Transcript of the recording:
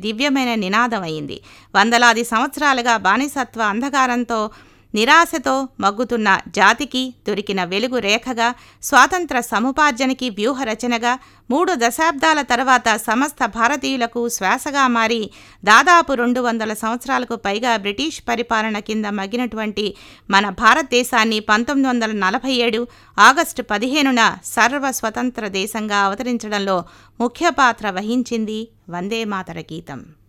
దివ్యమైన నినాదం అయింది వందలాది సంవత్సరాలుగా బానిసత్వ అంధకారంతో నిరాశతో మగ్గుతున్న జాతికి దొరికిన వెలుగు రేఖగా స్వాతంత్ర సముపార్జనకి వ్యూహరచనగా మూడు దశాబ్దాల తర్వాత సమస్త భారతీయులకు శ్వాసగా మారి దాదాపు రెండు వందల సంవత్సరాలకు పైగా బ్రిటిష్ పరిపాలన కింద మగ్గినటువంటి మన భారతదేశాన్ని పంతొమ్మిది వందల నలభై ఏడు ఆగస్టు పదిహేనున సర్వ స్వతంత్ర దేశంగా అవతరించడంలో ముఖ్య పాత్ర వహించింది వందే మాతర గీతం